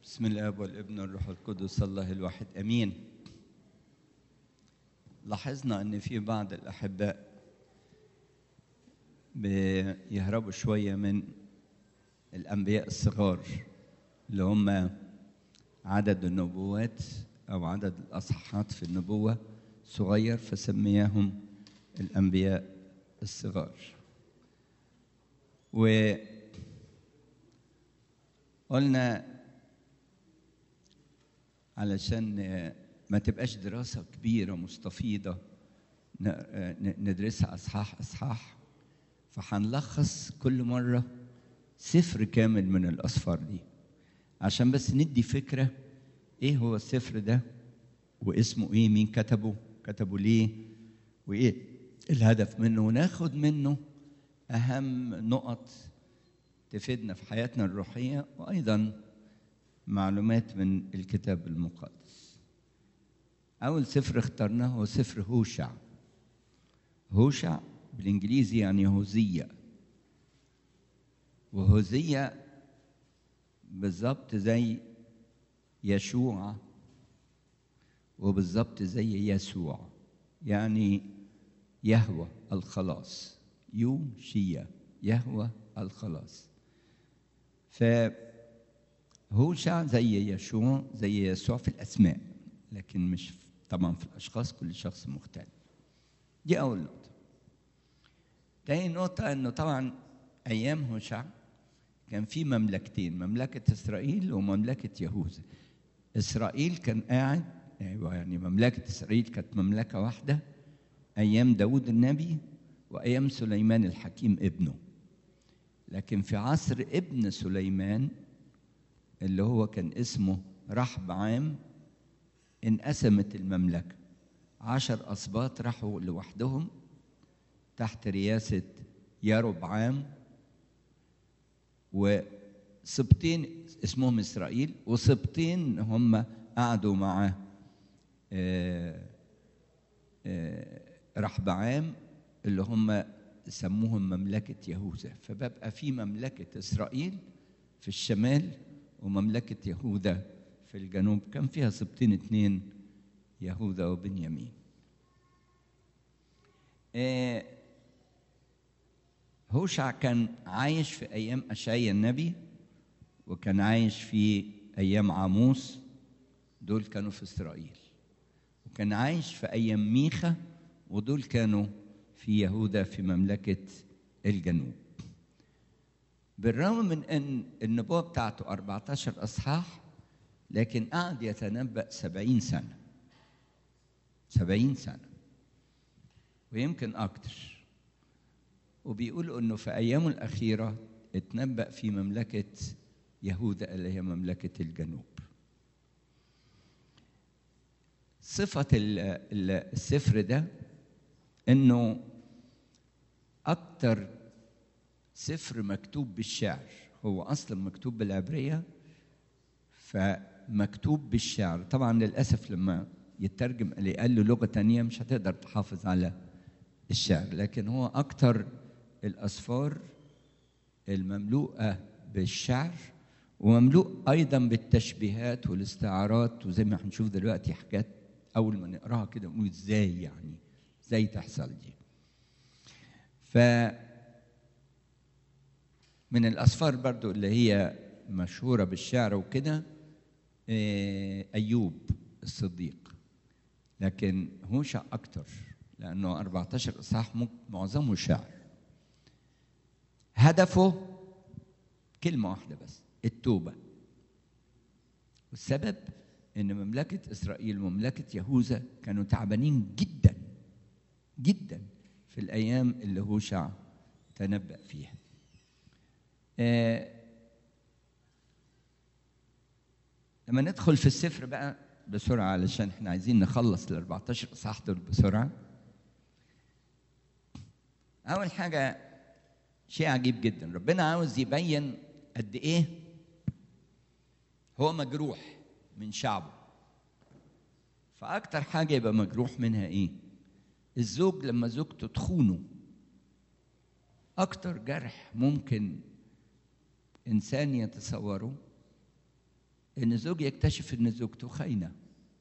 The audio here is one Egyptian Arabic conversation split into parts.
بسم الاب والابن والروح القدس الله الواحد امين لاحظنا ان في بعض الاحباء بيهربوا شويه من الانبياء الصغار اللي هم عدد النبوات او عدد الاصحاحات في النبوه صغير فسمياهم الانبياء الصغار وقلنا علشان ما تبقاش دراسة كبيرة مستفيضة ندرسها أصحاح أصحاح فهنلخص كل مرة سفر كامل من الأسفار دي عشان بس ندي فكرة إيه هو السفر ده واسمه إيه مين كتبه كتبه ليه وإيه الهدف منه وناخد منه أهم نقط تفيدنا في حياتنا الروحية وأيضا معلومات من الكتاب المقدس أول سفر اخترناه هو سفر هوشع هوشع بالإنجليزي يعني هوزية وهوزية بالظبط زي يشوع وبالظبط زي يسوع يعني يهوى الخلاص يوشيا يهوى الخلاص فهوشع زي يشوع زي يسوع في الأسماء لكن مش طبعا في الأشخاص كل شخص مختلف دي أول نقطة تاني نقطة إنه طبعا أيام هوشع كان في مملكتين مملكة إسرائيل ومملكة يهوذا إسرائيل كان قاعد أيوة يعني مملكة إسرائيل كانت مملكة واحدة أيام داود النبي وأيام سليمان الحكيم ابنه لكن في عصر ابن سليمان اللي هو كان اسمه رحب عام انقسمت المملكة عشر أسباط راحوا لوحدهم تحت رياسة يارب عام وسبطين اسمهم إسرائيل وسبطين هم قعدوا مع رحب عام اللي هم سموهم مملكة يهوذا فبقى في مملكة إسرائيل في الشمال ومملكة يهوذا في الجنوب كان فيها سبطين اتنين يهوذا وبنيامين آه هوشع كان عايش في أيام أشعيا النبي وكان عايش في أيام عاموس دول كانوا في إسرائيل وكان عايش في أيام ميخا ودول كانوا في يهوذا في مملكة الجنوب بالرغم من أن النبوة بتاعته 14 أصحاح لكن قعد يتنبأ سبعين سنة سبعين سنة ويمكن أكتر وبيقولوا أنه في أيامه الأخيرة اتنبأ في مملكة يهوذا اللي هي مملكة الجنوب صفة السفر ده انه اكتر سفر مكتوب بالشعر هو اصلا مكتوب بالعبريه فمكتوب بالشعر طبعا للاسف لما يترجم اللي قال له لغه تانية مش هتقدر تحافظ على الشعر لكن هو اكتر الاسفار المملوءه بالشعر ومملوء ايضا بالتشبيهات والاستعارات وزي ما هنشوف دلوقتي حاجات اول ما نقراها كده نقول ازاي يعني ازاي تحصل دي ف من الاسفار برضو اللي هي مشهوره بالشعر وكده ايوب الصديق لكن هوشع اكتر لانه 14 اصحاح معظمه شعر هدفه كلمه واحده بس التوبه والسبب ان مملكه اسرائيل ومملكه يهوذا كانوا تعبانين جدا جدا في الايام اللي هوشع تنبأ فيها آه لما ندخل في السفر بقى بسرعه علشان احنا عايزين نخلص ال 14 اصحاح دول بسرعه اول حاجه شيء عجيب جدا ربنا عاوز يبين قد ايه هو مجروح من شعبه فاكتر حاجه يبقى مجروح منها ايه الزوج لما زوجته تخونه اكتر جرح ممكن انسان يتصوره ان الزوج يكتشف ان زوجته خاينه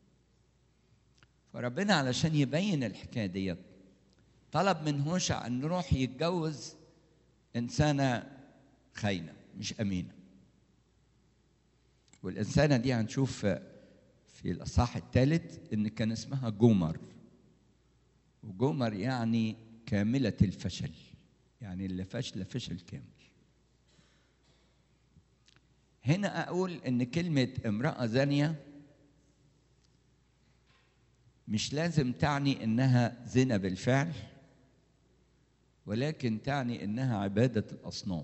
فربنا علشان يبين الحكايه ديت طلب من هوشع ان يروح يتجوز انسانه خاينه مش امينه والانسانه دي هنشوف في الاصحاح الثالث ان كان اسمها جومر وجومر يعني كامله الفشل يعني اللي فشل فشل كامل هنا اقول ان كلمه امراه زانيه مش لازم تعني انها زنا بالفعل ولكن تعني انها عباده الاصنام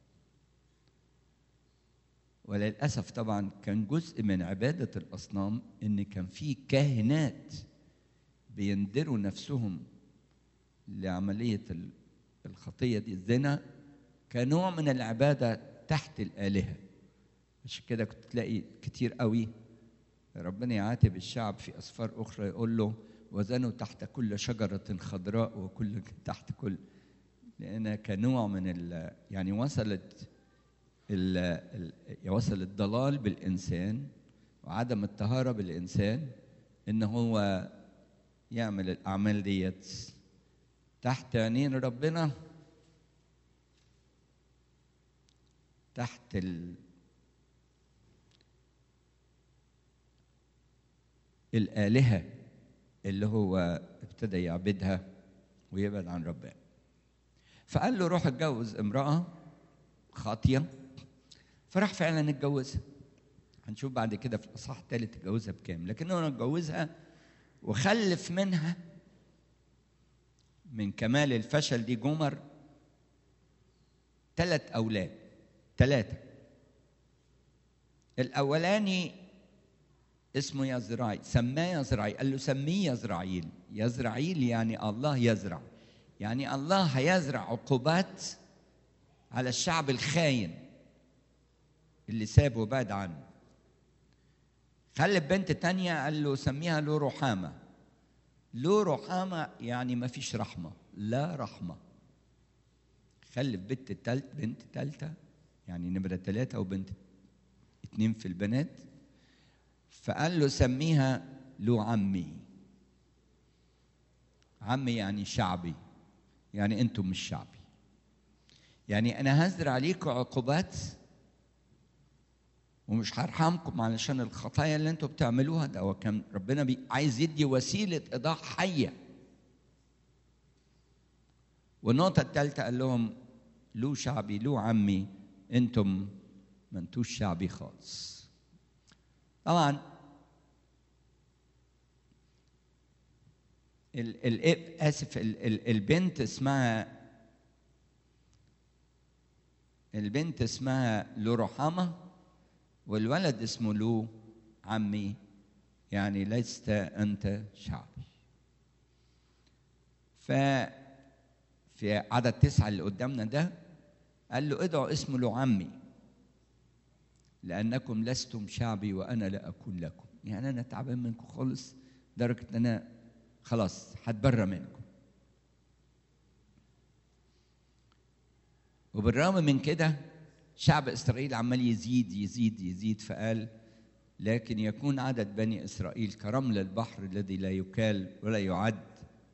وللاسف طبعا كان جزء من عباده الاصنام ان كان في كاهنات بيندروا نفسهم لعمليه الخطيه دي الزنا كنوع من العباده تحت الالهه عشان كده كنت تلاقي كتير قوي ربنا يعاتب الشعب في اسفار اخرى يقول له وزنوا تحت كل شجره خضراء وكل تحت كل لان كنوع من ال يعني وصلت ال ال وصل الضلال بالانسان وعدم الطهاره بالانسان ان هو يعمل الاعمال ديت تحت عينين ربنا تحت ال الآلهة اللي هو ابتدى يعبدها ويبعد عن ربنا فقال له روح اتجوز امرأة خاطية فراح فعلا اتجوزها هنشوف بعد كده في الإصحاح الثالث اتجوزها بكام لكن هو اتجوزها وخلف منها من كمال الفشل دي جمر ثلاث أولاد ثلاثة الأولاني اسمه يزرعيل سماه يزرعيل قال له سميه يزرعيل يزرعيل يعني الله يزرع يعني الله هيزرع عقوبات على الشعب الخاين اللي سابه وبعد عنه خلف بنت تانية قال له سميها لو رحامة لو رحامة يعني ما فيش رحمة لا رحمة خلف بنت تالت بنت تالتة يعني نمرة ثلاثة وبنت اتنين في البنات فقال له سميها له عمي عمي يعني شعبي يعني انتم مش شعبي يعني انا هزرع عليكم عقوبات ومش هرحمكم علشان الخطايا اللي انتم بتعملوها ده هو كان ربنا بي عايز يدي وسيله ايضاح حيه والنقطه الثالثه قال لهم له شعبي له عمي انتم ما انتوش شعبي خالص طبعا ال ال اسف ال ال البنت اسمها البنت اسمها لو رحمه والولد اسمه لو عمي يعني لست انت شعبي ف في عدد تسعة اللي قدامنا ده قال له ادعوا اسمه له عمي لأنكم لستم شعبي وأنا لا أكون لكم يعني أنا تعبان منكم خالص لدرجة أن أنا خلاص هتبرى منكم وبالرغم من كده شعب إسرائيل عمال يزيد يزيد يزيد فقال لكن يكون عدد بني إسرائيل كرمل البحر الذي لا يكال ولا يعد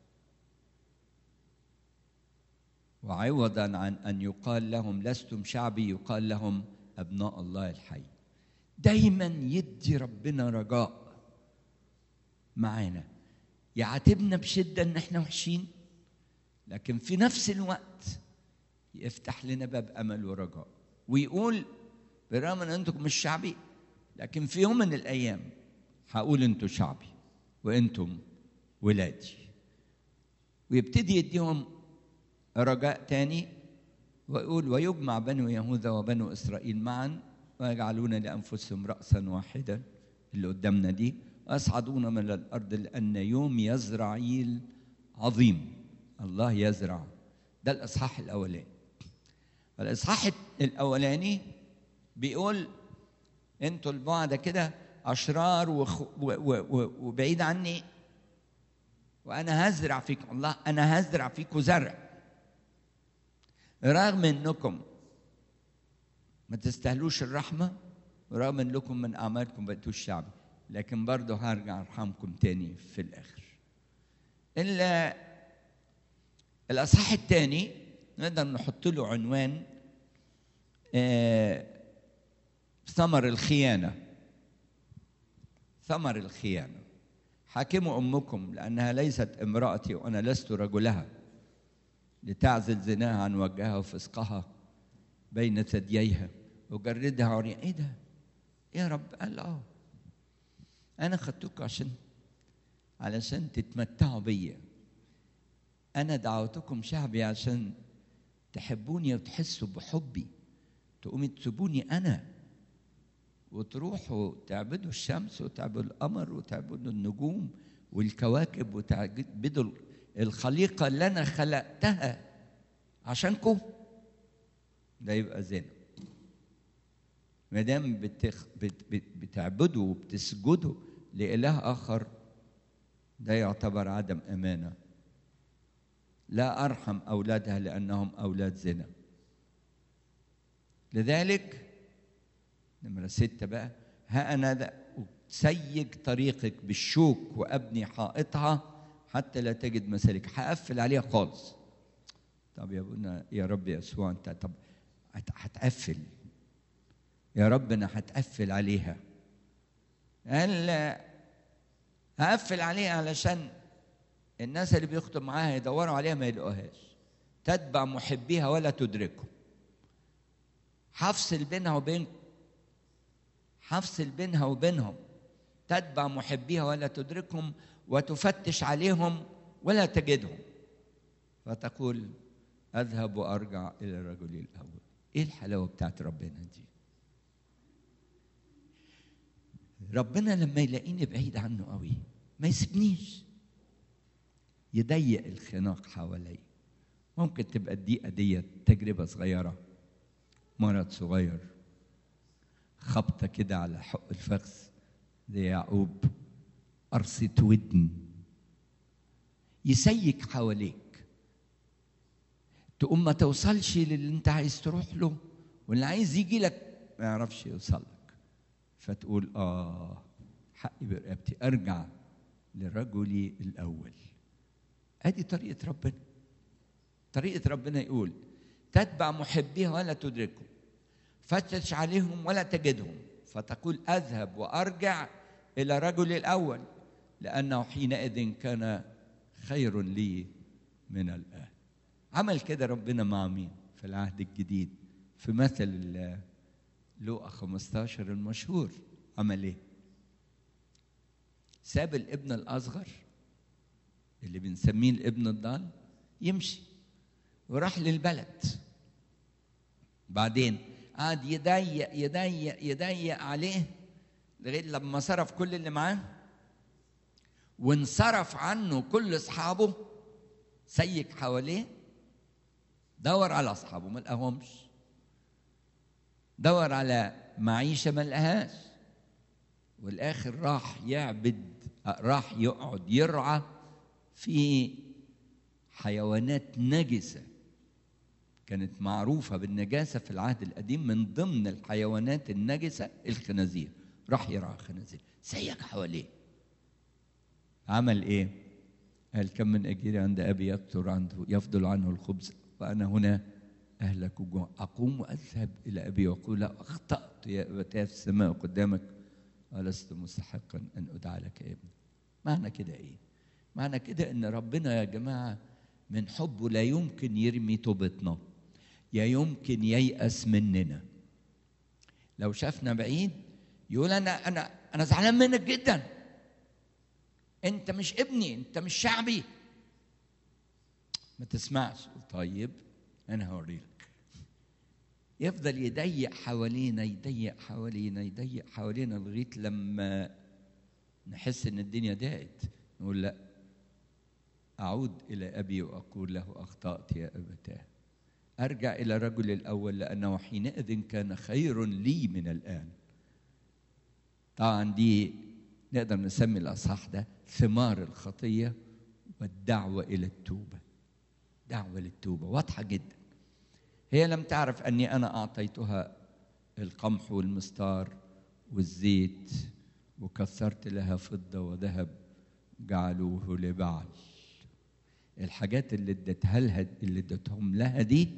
وعوضا عن أن يقال لهم لستم شعبي يقال لهم أبناء الله الحي دايما يدي ربنا رجاء معانا يعاتبنا بشدة إن إحنا وحشين لكن في نفس الوقت يفتح لنا باب أمل ورجاء ويقول بالرغم إن أنتم مش شعبي لكن في يوم من الأيام هقول أنتم شعبي وأنتم ولادي ويبتدي يديهم رجاء تاني ويقول ويجمع بنو يهوذا وبنو اسرائيل معا ويجعلون لانفسهم راسا واحدا اللي قدامنا دي ويصعدون من الارض لان يوم يزرعيل عظيم الله يزرع ده الاصحاح الاولاني الاصحاح الاولاني بيقول انتوا البعد كده اشرار وخ... و... و... و... وبعيد عني وانا هزرع فيكم الله انا هزرع فيكم زرع رغم انكم ما تستاهلوش الرحمه ورغم انكم من اعمالكم بقيتوا الشعب لكن برضه هرجع ارحمكم تاني في الاخر الا الاصحاح الثاني نقدر نحط له عنوان آه ثمر الخيانه ثمر الخيانه حاكموا امكم لانها ليست امراتي وانا لست رجلها لتعزل زناها عن وجهها وفسقها بين ثدييها وجردها عريا ايه ده؟ يا رب قال اه انا خدتكم عشان علشان تتمتعوا بيا انا دعوتكم شعبي عشان تحبوني وتحسوا بحبي تقوموا تسيبوني انا وتروحوا تعبدوا الشمس وتعبدوا القمر وتعبدوا النجوم والكواكب وتعبدوا الخليقه اللي انا خلقتها عشانكم ده يبقى زنا ما دام بتخ... بت... بت... بتعبدوا وبتسجدوا لاله اخر ده يعتبر عدم امانه لا ارحم اولادها لانهم اولاد زنا لذلك نمرة ستة بقى ها أنا ذا أسيج طريقك بالشوك وأبني حائطها حتى لا تجد مسالك هقفل عليها خالص طب يا ابونا يا رب يسوع انت طب هتقفل يا رب انا هتقفل عليها قال هقفل عليها علشان الناس اللي بيخطب معاها يدوروا عليها ما يلاقوهاش تتبع محبيها ولا تدركهم هفصل بينها وبين هفصل بينها وبينهم تتبع محبيها ولا تدركهم وتفتش عليهم ولا تجدهم فتقول اذهب وارجع الى الرجل الاول ايه الحلاوه بتاعت ربنا دي ربنا لما يلاقيني بعيد عنه قوي ما يسيبنيش يضيق الخناق حواليا ممكن تبقى الدقيقه دي تجربه صغيره مرض صغير خبطه كده على حق الفخذ زي يعقوب قرصة ودن يسيك حواليك تقوم ما توصلش للي انت عايز تروح له واللي عايز يجي لك ما يعرفش يوصل لك فتقول اه حقي برقبتي ارجع لرجلي الاول ادي طريقه ربنا طريقه ربنا يقول تتبع محبيها ولا تدركهم فتش عليهم ولا تجدهم فتقول اذهب وارجع الى رجلي الاول لانه حينئذ كان خير لي من الان عمل كده ربنا مع مين في العهد الجديد في مثل لوقا 15 المشهور عمل ايه ساب الابن الاصغر اللي بنسميه الابن الضال يمشي وراح للبلد بعدين قعد يضيق يضيق يضيق عليه لغايه لما صرف كل اللي معاه وانصرف عنه كل اصحابه سيك حواليه دور على اصحابه ما لقاهمش دور على معيشه ما لقاهاش والاخر راح يعبد راح يقعد يرعى في حيوانات نجسه كانت معروفه بالنجاسه في العهد القديم من ضمن الحيوانات النجسه الخنازير راح يرعى خنازير سيك حواليه عمل ايه قال كم من اجيري عند ابي يكثر عنده يفضل عنه الخبز وانا هنا اهلك جوع اقوم واذهب الى ابي واقول له اخطات يا ابتاه في السماء قدامك ولست مستحقا ان ادعى لك يا ابني معنى كده ايه معنى كده ان ربنا يا جماعه من حبه لا يمكن يرمي توبتنا يا يمكن ييأس مننا لو شافنا بعيد يقول انا انا انا زعلان منك جدا انت مش ابني انت مش شعبي ما تسمعش طيب انا هوريلك يفضل يضيق حوالينا يضيق حوالينا يضيق حوالينا لغايه لما نحس ان الدنيا ضاقت نقول لا اعود الى ابي واقول له اخطات يا ابتاه ارجع الى الرجل الاول لانه حينئذ كان خير لي من الان طبعا دي نقدر نسمي الاصحاح ده ثمار الخطيه والدعوه الى التوبه دعوه للتوبه واضحه جدا هي لم تعرف اني انا اعطيتها القمح والمستار والزيت وكثرت لها فضة وذهب جعلوه لبعل الحاجات اللي اديتها لها اللي اديتهم لها دي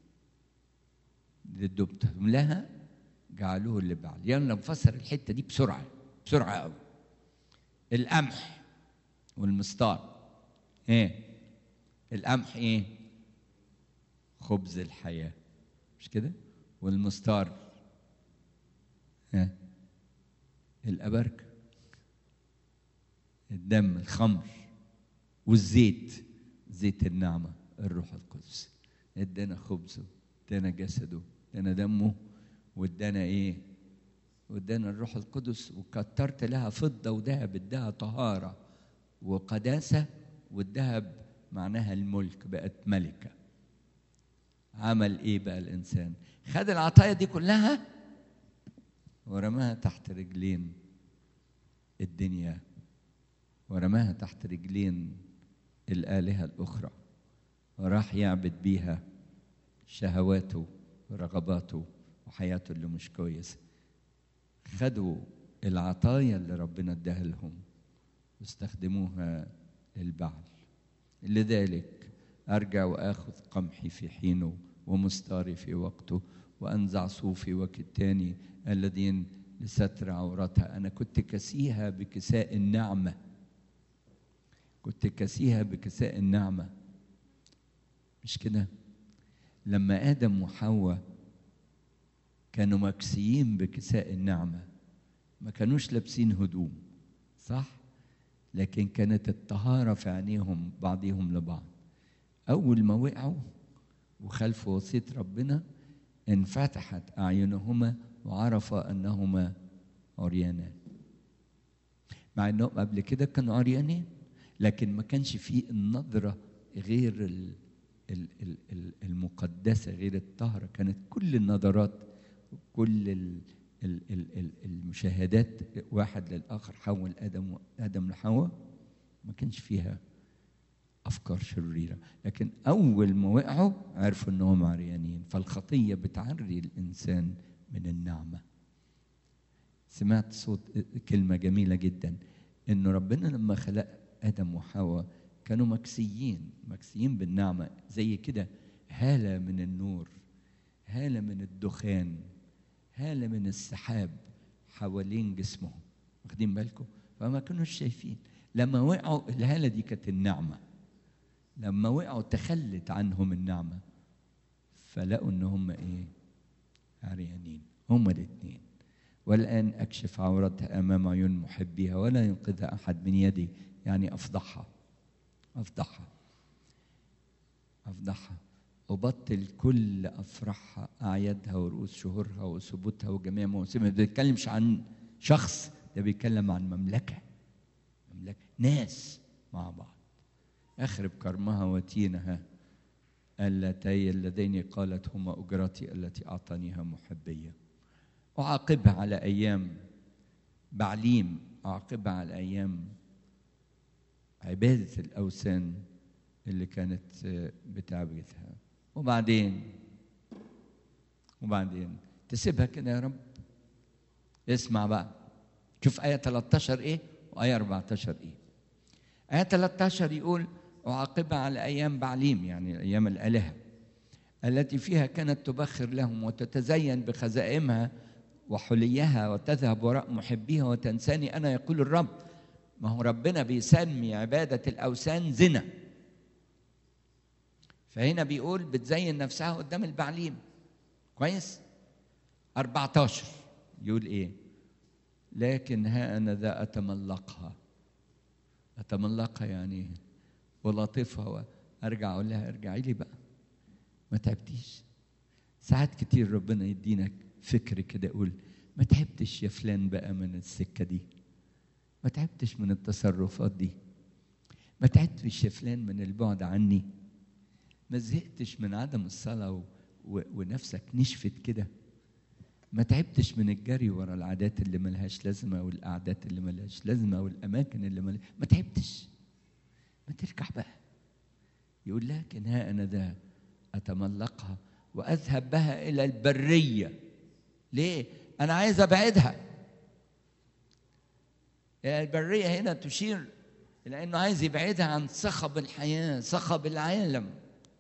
اللي اديتهم لها جعلوه لبعل يلا نفسر الحته دي بسرعه بسرعه قوي القمح والمسطار ايه القمح ايه خبز الحياه مش كده والمسطار ها الأبركة الدم الخمر والزيت زيت النعمة الروح القدس ادانا خبزه ادانا جسده ادانا دمه وادانا ايه وادانا الروح القدس وكترت لها فضة وذهب اداها طهارة وقداسة والذهب معناها الملك بقت ملكة عمل ايه بقى الانسان خد العطايا دي كلها ورماها تحت رجلين الدنيا ورماها تحت رجلين الآلهة الأخرى وراح يعبد بيها شهواته ورغباته وحياته اللي مش كويسة خدوا العطايا اللي ربنا اداها لهم واستخدموها للبعل لذلك أرجع وآخذ قمحي في حينه ومستاري في وقته وأنزع صوفي وكتاني الذين لستر عورتها أنا كنت كسيها بكساء النعمة كنت كسيها بكساء النعمة مش كده لما آدم وحواء كانوا مكسيين بكساء النعمة ما كانوش لابسين هدوم صح لكن كانت الطهارة في عينيهم بعضهم لبعض أول ما وقعوا وخلفوا وصية ربنا انفتحت أعينهما وعرفا أنهما عريانان مع أنهم قبل كده كانوا عريانين لكن ما كانش فيه النظرة غير ال- ال- ال- ال- المقدسة غير الطهرة كانت كل النظرات كل ال- ال- ال- ال- المشاهدات واحد للآخر حول آدم آدم لحواء ما كانش فيها أفكار شريرة لكن أول ما وقعوا عرفوا أنهم عريانين فالخطية بتعري الإنسان من النعمة سمعت صوت كلمة جميلة جدا إنه ربنا لما خلق آدم وحواء كانوا مكسيين مكسيين بالنعمة زي كده هالة من النور هالة من الدخان هالة من السحاب حوالين جسمهم واخدين بالكم فما كانوش شايفين لما وقعوا الهالة دي كانت النعمة لما وقعوا تخلت عنهم النعمة فلقوا ان هم ايه عريانين هم الاثنين والآن أكشف عورتها أمام عيون محبيها ولا ينقذها أحد من يدي يعني أفضحها أفضحها أفضحها أبطل كل أفراحها أعيادها ورؤوس شهورها وثبوتها وجميع مواسمها ده بيتكلمش عن شخص ده بيتكلم عن مملكة مملكة ناس مع بعض أخرب كرمها وتينها اللتي اللذين قالت هما أجرتي التي أعطانيها محبية أعاقبها على أيام بعليم أعاقبها على أيام عبادة الأوثان اللي كانت بتعبدها وبعدين وبعدين تسيبها كده يا رب اسمع بقى شوف آية 13 إيه وآية 14 إيه آية 13 يقول أعاقبها على أيام بعليم يعني أيام الآلهة التي فيها كانت تبخر لهم وتتزين بخزائمها وحليها وتذهب وراء محبيها وتنساني أنا يقول الرب ما هو ربنا بيسمي عبادة الأوثان زنا فهنا بيقول بتزين نفسها قدام البعليم كويس 14 يقول ايه لكن ها انا ذا اتملقها اتملقها يعني ولطفها وارجع اقول لها ارجعي لي بقى ما تعبتيش ساعات كتير ربنا يدينا فكر كده يقول ما تعبتش يا فلان بقى من السكه دي ما تعبتش من التصرفات دي ما تعبتش يا فلان من البعد عني ما زهقتش من عدم الصلاة و... و... ونفسك نشفت كده ما تعبتش من الجري ورا العادات اللي ملهاش لازمة والقعدات اللي ملهاش لازمة والأماكن اللي ملهاش ما تعبتش ما ترجع بقى يقول لكن ها أنا ذا أتملقها وأذهب بها إلى البرية ليه؟ أنا عايز أبعدها البرية هنا تشير إلى أنه عايز يبعدها عن صخب الحياة صخب العالم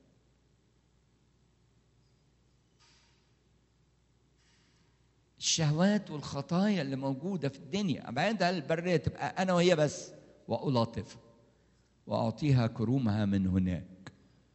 الشهوات والخطايا اللي موجودة في الدنيا أبعدها البرية تبقى أنا وهي بس وألاطفها وأعطيها كرومها من هناك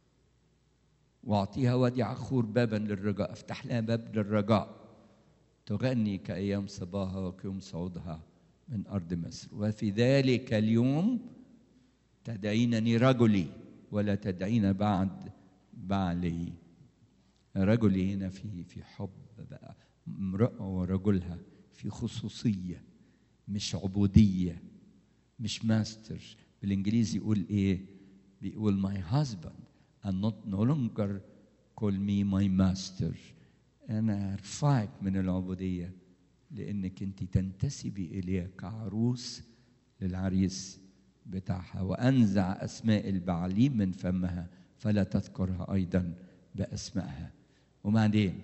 وأعطيها وادي عخور بابا للرجاء أفتح لها باب للرجاء تغني كأيام صباها وكيوم صعودها من أرض مصر وفي ذلك اليوم تدعينني رجلي ولا تدعين بعد بعلي رجلي هنا في في حب بقى امرأة ورجلها في خصوصية مش عبودية مش ماستر بالانجليزي يقول ايه بيقول my husband and not no longer call me my master انا ارفعك من العبودية لانك انت تنتسبي اليه كعروس للعريس بتاعها وانزع اسماء البعليم من فمها فلا تذكرها ايضا باسمائها وبعدين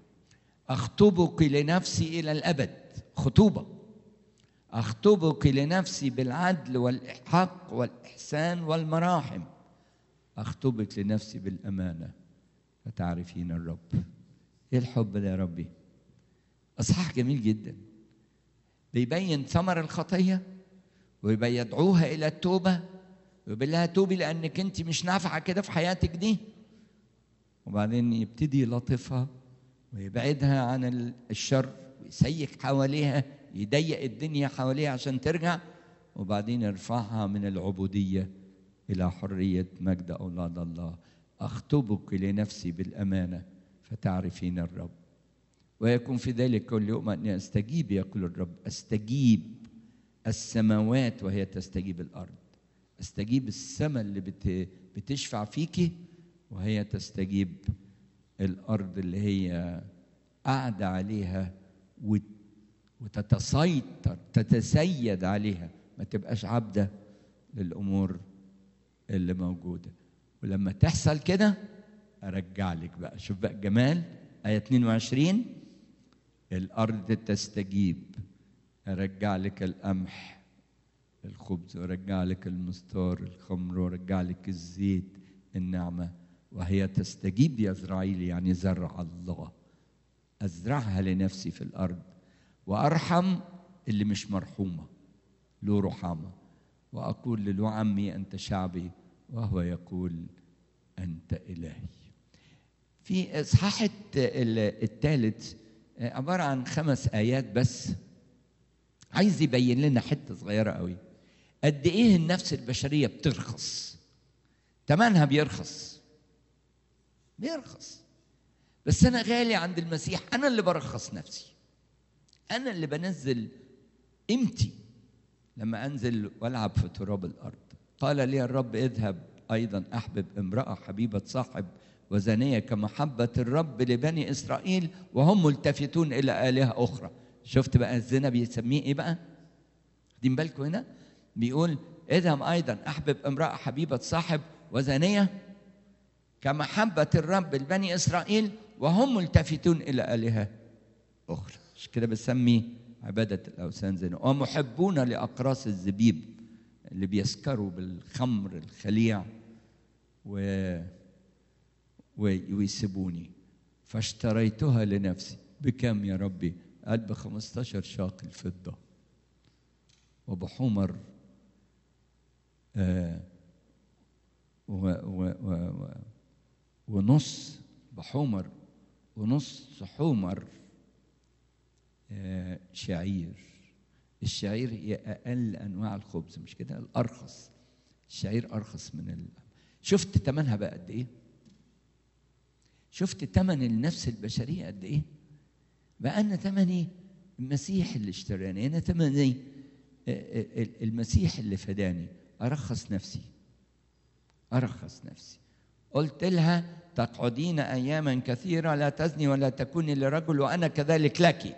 اخطبك لنفسي الى الابد خطوبه اخطبك لنفسي بالعدل والحق والاحسان والمراحم اخطبك لنفسي بالامانه فتعرفين الرب ايه الحب ده يا ربي اصحاح جميل جدا بيبين ثمر الخطيه ويدعوها الى التوبه ويقول لها توبي لانك انت مش نافعه كده في حياتك دي وبعدين يبتدي يلطفها ويبعدها عن الشر ويسيك حواليها يضيق الدنيا حواليها عشان ترجع وبعدين يرفعها من العبوديه الى حريه مجد اولاد الله اخطبك لنفسي بالامانه فتعرفين الرب ويكون في ذلك كل يوم اني استجيب يقول الرب استجيب السماوات وهي تستجيب الارض استجيب السماء اللي بت بتشفع فيكي وهي تستجيب الارض اللي هي قاعده عليها وتتسيطر تتسيد عليها ما تبقاش عبده للامور اللي موجوده ولما تحصل كده ارجع لك بقى شوف بقى الجمال ايه 22 الارض تستجيب ارجع لك القمح الخبز وارجع لك المستار الخمر وارجع لك الزيت النعمه وهي تستجيب يا إسرائيل يعني زرع الله أزرعها لنفسي في الأرض وأرحم اللي مش مرحومة له رحامة وأقول له عمي أنت شعبي وهو يقول أنت إلهي في إصحاح الثالث عبارة عن خمس آيات بس عايز يبين لنا حتة صغيرة قوي قد إيه النفس البشرية بترخص تمنها بيرخص بيرخص بس انا غالي عند المسيح انا اللي برخص نفسي انا اللي بنزل قيمتي لما انزل والعب في تراب الارض قال لي الرب اذهب ايضا احبب امراه حبيبه صاحب وزانيه كمحبه الرب لبني اسرائيل وهم ملتفتون الى الهه اخرى شفت بقى الزنا بيسميه ايه بقى واخدين بالكم هنا بيقول اذهب ايضا احبب امراه حبيبه صاحب وزانيه كمحبة الرب لبني إسرائيل وهم ملتفتون إلى آلهة أخرى مش كده بسمي عبادة الأوثان زنا ومحبون لأقراص الزبيب اللي بيسكروا بالخمر الخليع و... و... ويسيبوني فاشتريتها لنفسي بكم يا ربي؟ قال ب 15 شاقل فضة وبحمر آه و... و... و... و... ونص بحمر ونص حمر شعير الشعير هي أقل أنواع الخبز مش كده الأرخص الشعير أرخص من ال... شفت ثمنها بقى قد إيه؟ شفت ثمن النفس البشرية قد إيه؟ بقى أنا ثمني المسيح اللي اشتراني أنا ثمني المسيح اللي فداني أرخص نفسي أرخص نفسي قلت لها تقعدين اياما كثيره لا تزني ولا تكوني لرجل وانا كذلك لك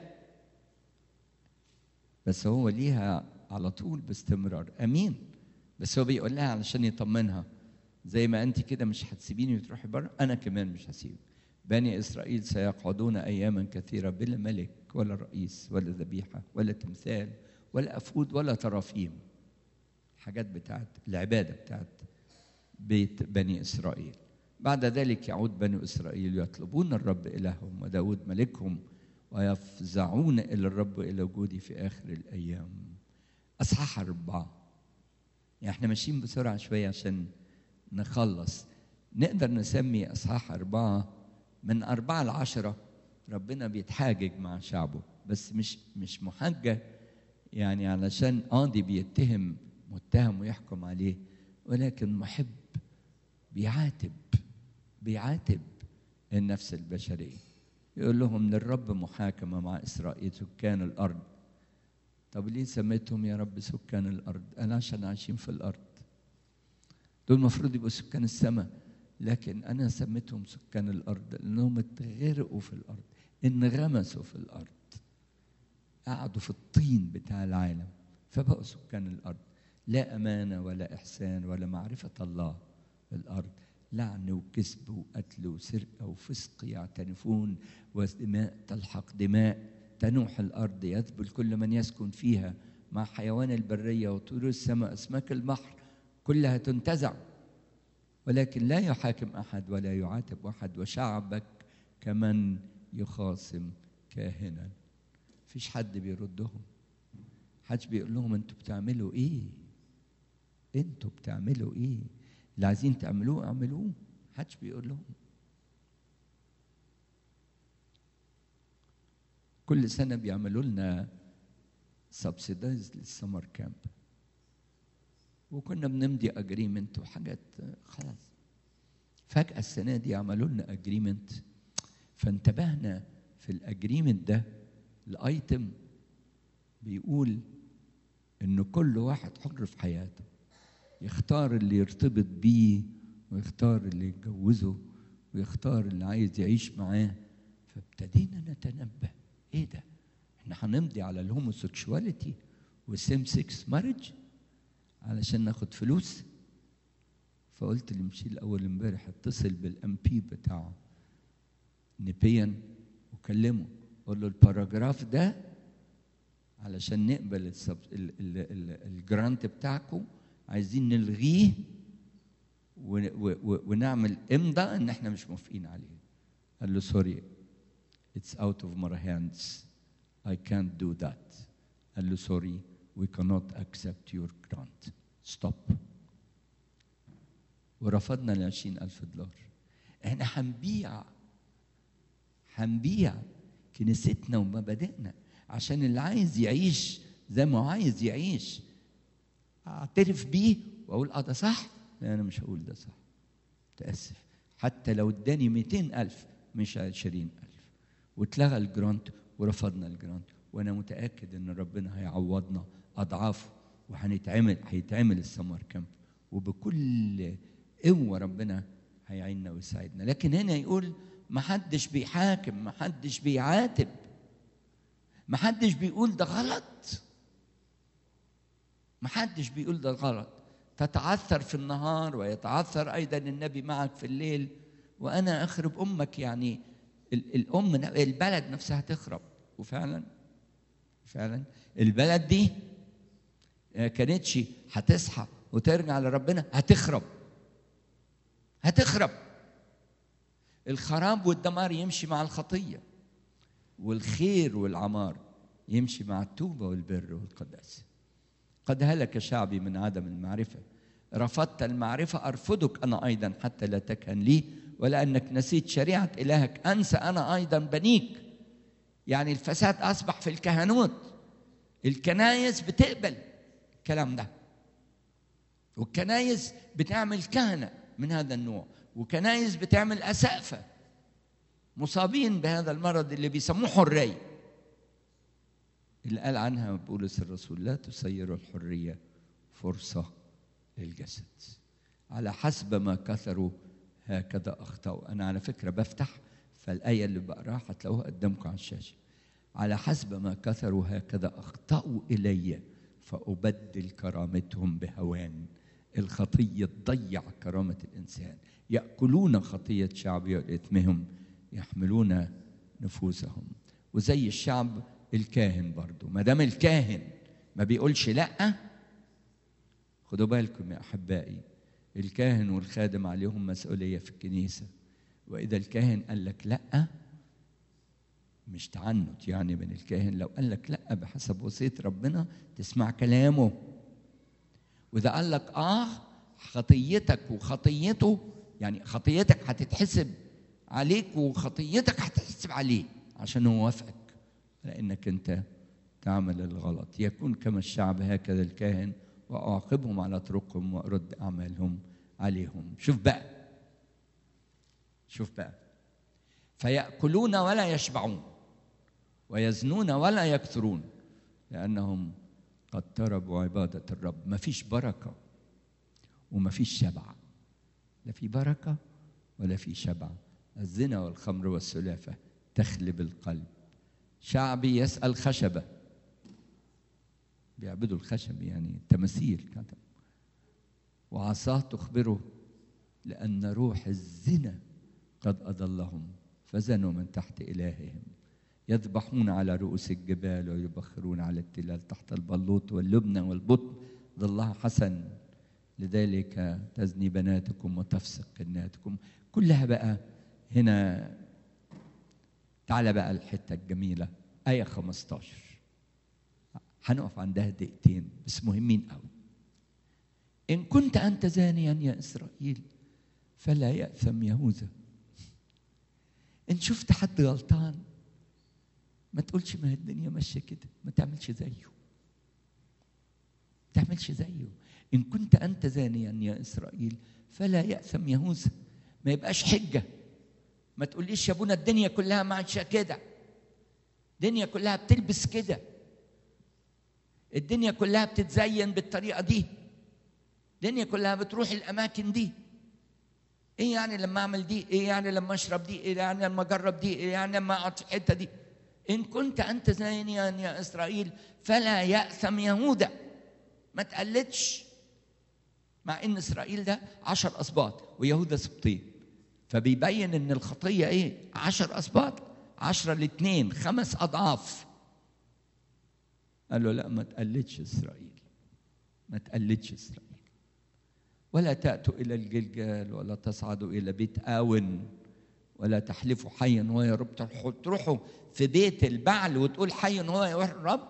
بس هو ليها على طول باستمرار امين بس هو بيقول لها علشان يطمنها زي ما انت كده مش هتسيبيني وتروحي بره انا كمان مش هسيبك بني اسرائيل سيقعدون اياما كثيره بلا ملك ولا رئيس ولا ذبيحه ولا تمثال ولا أفود ولا ترافيم الحاجات بتاعت العبادة بتاعت بيت بني إسرائيل بعد ذلك يعود بني إسرائيل يطلبون الرب إلههم وداود ملكهم ويفزعون إلى الرب إلى وجودي في آخر الأيام أصحاح أربعة يعني احنا ماشيين بسرعة شوية عشان نخلص نقدر نسمي أصحاح أربعة من أربعة لعشرة ربنا بيتحاجج مع شعبه بس مش مش محجة يعني علشان قاضي بيتهم متهم ويحكم عليه ولكن محب بيعاتب بيعاتب النفس البشرية يقول لهم للرب محاكمة مع إسرائيل سكان الأرض طب ليه سميتهم يا رب سكان الأرض أنا عشان عايشين في الأرض دول المفروض يبقوا سكان السماء لكن أنا سميتهم سكان الأرض لأنهم اتغرقوا في الأرض انغمسوا في الأرض قعدوا في الطين بتاع العالم فبقوا سكان الأرض لا أمانة ولا إحسان ولا معرفة الله في الأرض لعن وكذب وقتل وسرقة وفسق يعترفون ودماء تلحق دماء تنوح الأرض يذبل كل من يسكن فيها مع حيوان البرية وطيور السماء أسماك البحر كلها تنتزع ولكن لا يحاكم أحد ولا يعاتب أحد وشعبك كمن يخاصم كاهنا فيش حد بيردهم حدش بيقول لهم انتوا بتعملوا ايه انتوا بتعملوا ايه اللي عايزين تعملوه اعملوه حدش بيقول لهم كل سنة بيعملوا لنا سبسيدايز للسمر كامب وكنا بنمضي اجريمنت وحاجات خلاص فجأة السنة دي عملوا لنا اجريمنت فانتبهنا في الاجريمنت ده الايتم بيقول ان كل واحد حر في حياته يختار اللي يرتبط بيه ويختار اللي يتجوزه ويختار اللي عايز يعيش معاه فابتدينا نتنبه ايه ده احنا هنمضي على الهوموسيكشواليتي والسيم سكس مارج علشان ناخد فلوس فقلت لمشيل اول امبارح اتصل بالام بي بتاع نبيا وكلمه قول له الباراجراف ده علشان نقبل السب... ال... ال... ال... الجرانت بتاعكم عايزين نلغيه و... و... و... ونعمل امضاء ان احنا مش موافقين عليه قال له سوري it's out of my hands I can't do that قال له سوري we cannot accept your grant stop ورفضنا ال ألف دولار احنا هنبيع هنبيع كنيستنا ومبادئنا عشان اللي عايز يعيش زي ما هو عايز يعيش اعترف بيه واقول اه ده صح لا انا مش هقول ده صح متاسف حتى لو اداني 200 ألف مش 20 ألف واتلغى الجرانت ورفضنا الجرانت وانا متاكد ان ربنا هيعوضنا اضعافه وهنتعمل هيتعمل السمر كامب وبكل قوه ربنا هيعيننا ويساعدنا لكن هنا يقول ما حدش بيحاكم ما حدش بيعاتب ما حدش بيقول ده غلط ما حدش بيقول ده غلط تتعثر في النهار ويتعثر ايضا النبي معك في الليل وانا اخرب امك يعني الام البلد نفسها تخرب وفعلا فعلا البلد دي كانتش هتصحى وترجع لربنا هتخرب هتخرب الخراب والدمار يمشي مع الخطيه والخير والعمار يمشي مع التوبه والبر والقداسه قد هلك شعبي من عدم المعرفه رفضت المعرفه ارفضك انا ايضا حتى لا تكهن لي ولانك نسيت شريعه الهك انسى انا ايضا بنيك يعني الفساد اصبح في الكهنوت الكنايس بتقبل الكلام ده والكنايس بتعمل كهنه من هذا النوع وكنايس بتعمل اسقفه مصابين بهذا المرض اللي بيسموه حريه اللي قال عنها بولس الرسول لا تسيروا الحريه فرصه للجسد على حسب ما كثروا هكذا اخطاوا انا على فكره بفتح فالايه اللي بقراها هتلاقوها قدامكم على الشاشه على حسب ما كثروا هكذا اخطاوا الي فابدل كرامتهم بهوان الخطيه تضيع كرامه الانسان ياكلون خطيه شعبي واثمهم يحملون نفوسهم وزي الشعب الكاهن برضو ما دام الكاهن ما بيقولش لا خدوا بالكم يا احبائي الكاهن والخادم عليهم مسؤوليه في الكنيسه واذا الكاهن قال لك لا مش تعنت يعني من الكاهن لو قال لك لا بحسب وصيه ربنا تسمع كلامه واذا قال لك اه خطيتك وخطيته يعني خطيتك هتتحسب عليك وخطيتك هتتحسب عليه عشان هو وافقك لانك انت تعمل الغلط يكون كما الشعب هكذا الكاهن واعاقبهم على طرقهم وارد اعمالهم عليهم شوف بقى شوف بقى فياكلون ولا يشبعون ويزنون ولا يكثرون لانهم قد تربوا عباده الرب ما فيش بركه وما فيش شبع لا في بركه ولا في شبع الزنا والخمر والسلافه تخلب القلب شعبي يسال خشبه بيعبدوا الخشب يعني تماثيل كتب وعصاه تخبره لأن روح الزنا قد أضلهم فزنوا من تحت إلههم يذبحون على رؤوس الجبال ويبخرون على التلال تحت البلوط واللبنة والبطن ظلها حسن لذلك تزني بناتكم وتفسق كناتكم كلها بقى هنا تعالى بقى الحتة الجميلة آية 15 هنقف عندها دقيقتين بس مهمين قوي إن كنت أنت زانيا يا إسرائيل فلا يأثم يهوذا إن شفت حد غلطان ما تقولش ما هي الدنيا ماشية كده ما تعملش زيه ما تعملش زيه إن كنت أنت زانيا يا إسرائيل فلا يأثم يهوذا ما يبقاش حجة ما تقوليش يا ابونا الدنيا كلها ماشية كده الدنيا كلها بتلبس كده الدنيا كلها بتتزين بالطريقه دي الدنيا كلها بتروح الاماكن دي ايه يعني لما اعمل دي ايه يعني لما اشرب دي ايه يعني لما اجرب دي ايه يعني لما اقعد في الحته دي ان كنت انت زانيا يا اسرائيل فلا ياثم يهوذا ما تقلدش مع ان اسرائيل ده عشر اسباط ويهوذا سبطين فبيبين ان الخطيه ايه عشر اسباط عشرة الاثنين خمس اضعاف قال له لا ما تقلدش اسرائيل ما تقلدش اسرائيل ولا تاتوا الى الجلجال ولا تصعدوا الى بيت آون ولا تحلفوا حيا هو يا رب تروحوا تروحوا في بيت البعل وتقول حي هو يا رب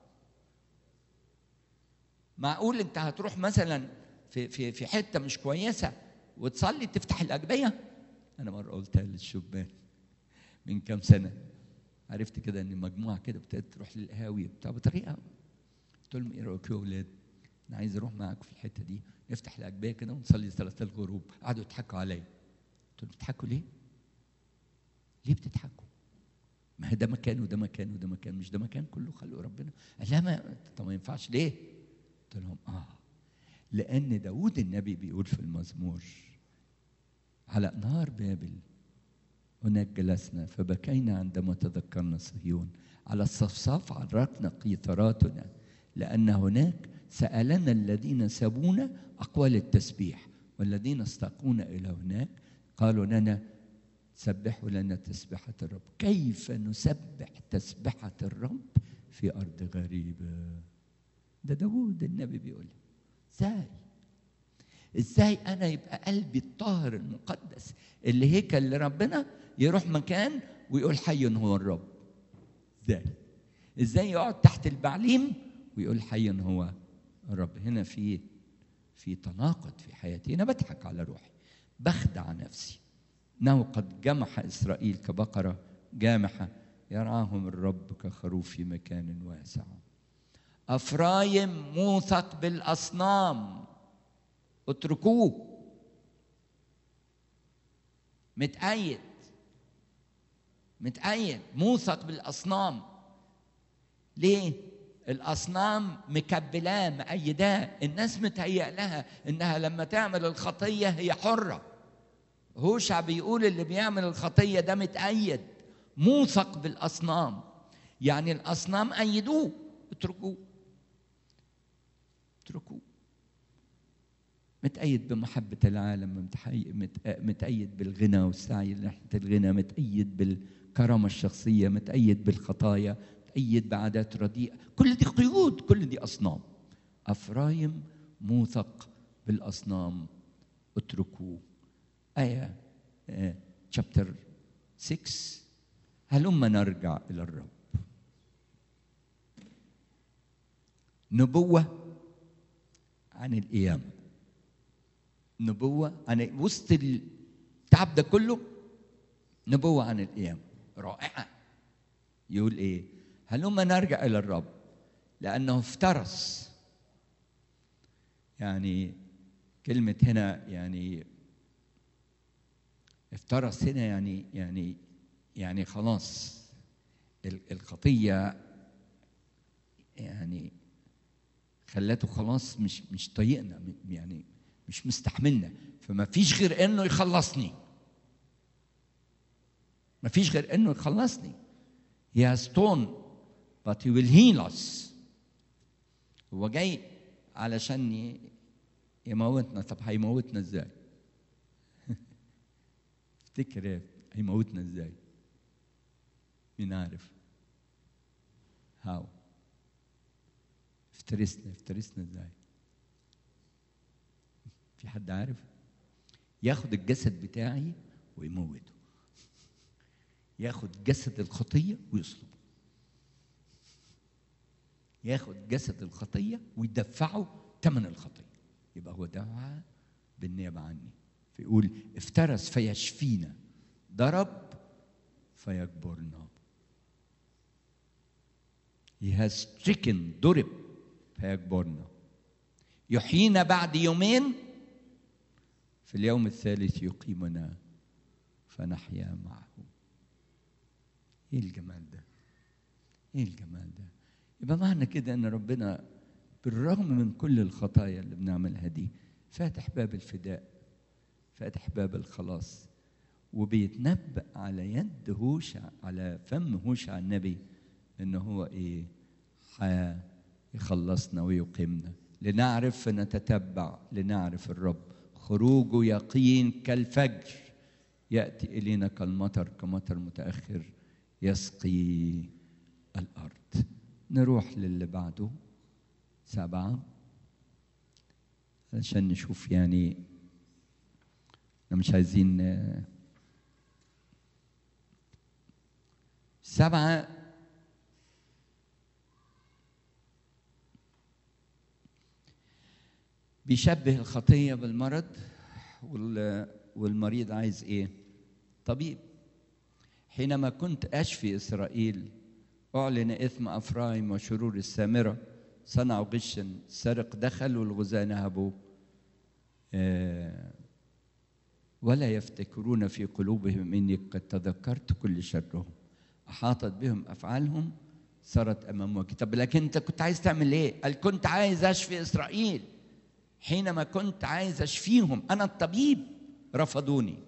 معقول انت هتروح مثلا في في في حته مش كويسه وتصلي تفتح الاجبيه انا مره قلتها للشبان من كام سنه عرفت كده ان مجموعه كده ابتدت تروح للقهاوي بتاع بطريقه قلت لهم ايه رايكم يا اولاد انا عايز اروح معاكم في الحته دي نفتح الاجبيه كده ونصلي صلاه الغروب قعدوا يضحكوا عليا قلت لهم بتضحكوا ليه؟ ليه بتضحكوا؟ ما ده مكان وده مكان وده مكان مش ده مكان كله خلقه ربنا قال لا ما طب ما ينفعش ليه؟ قلت لهم اه لان داود النبي بيقول في المزمور على نهار بابل هناك جلسنا فبكينا عندما تذكرنا صهيون على الصفصاف عرقنا قيثاراتنا لأن هناك سألنا الذين سبونا أقوال التسبيح والذين استقونا إلى هناك قالوا لنا سبحوا لنا تسبحة الرب كيف نسبح تسبحة الرب في أرض غريبة ده داود النبي بيقول ازاي ازاي انا يبقى قلبي الطاهر المقدس اللي هيكل لربنا يروح مكان ويقول حي هو الرب ازاي ازاي يقعد تحت البعليم ويقول حي هو الرب هنا في في تناقض في حياتي انا بضحك على روحي بخدع نفسي انه قد جمح اسرائيل كبقره جامحه يرعاهم الرب كخروف في مكان واسع افرايم موثق بالاصنام اتركوه متأيد متأيد موثق بالأصنام ليه؟ الأصنام مكبلاه مأيداه الناس متهيأ لها إنها لما تعمل الخطية هي حرة هوشع بيقول اللي بيعمل الخطية ده متأيد موثق بالأصنام يعني الأصنام أيدوه اتركوه اتركوه متأيد بمحبة العالم متأيد بالغنى والسعي ناحية الغنى متأيد بالكرامة الشخصية متأيد بالخطايا متأيد بعادات رديئة كل دي قيود كل دي أصنام أفرايم موثق بالأصنام اتركوه آية شابتر 6 هلما نرجع إلى الرب نبوة عن القيامة نبوة عن وسط التعب ده كله نبوة عن القيامة رائعة يقول إيه هلما نرجع إلى الرب لأنه افترس يعني كلمة هنا يعني افترس هنا يعني يعني يعني خلاص الخطية يعني خلته خلاص مش مش طايقنا يعني مش مستحملنا فما فيش غير انه يخلصني ما فيش غير انه يخلصني he has torn but he will heal us هو جاي علشان يموتنا طب هيموتنا ازاي افتكر هيموتنا ازاي مين عارف هاو افترسنا افترسنا ازاي في حد عارف ياخد الجسد بتاعي ويموته ياخد جسد الخطيه ويصلبه ياخد جسد الخطيه ويدفعه ثمن الخطيه يبقى هو دفع بالنيابه عني فيقول افترس فيشفينا ضرب فيجبرنا He has stricken ضرب فيجبرنا يحيينا بعد يومين في اليوم الثالث يقيمنا فنحيا معه ايه الجمال ده ايه الجمال ده يبقى معنى كده ان ربنا بالرغم من كل الخطايا اللي بنعملها دي فاتح باب الفداء فاتح باب الخلاص وبيتنبأ على يد هوشع على فم هوشع النبي ان هو ايه يخلصنا ويقيمنا لنعرف فنتتبع لنعرف الرب خروجه يقين كالفجر ياتي الينا كالمطر كمطر متاخر يسقي الارض نروح للي بعده سبعه علشان نشوف يعني احنا مش عايزين سبعة بيشبه الخطية بالمرض والمريض عايز ايه؟ طبيب حينما كنت أشفي إسرائيل أعلن إثم أفرايم وشرور السامرة صنعوا غشا سرق دخل والغزاة نهبوا آه ولا يفتكرون في قلوبهم اني قد تذكرت كل شرهم احاطت بهم افعالهم صارت امام وجهي طب لكن انت كنت عايز تعمل ايه قال كنت عايز اشفي اسرائيل حينما كنت عايز اشفيهم انا الطبيب رفضوني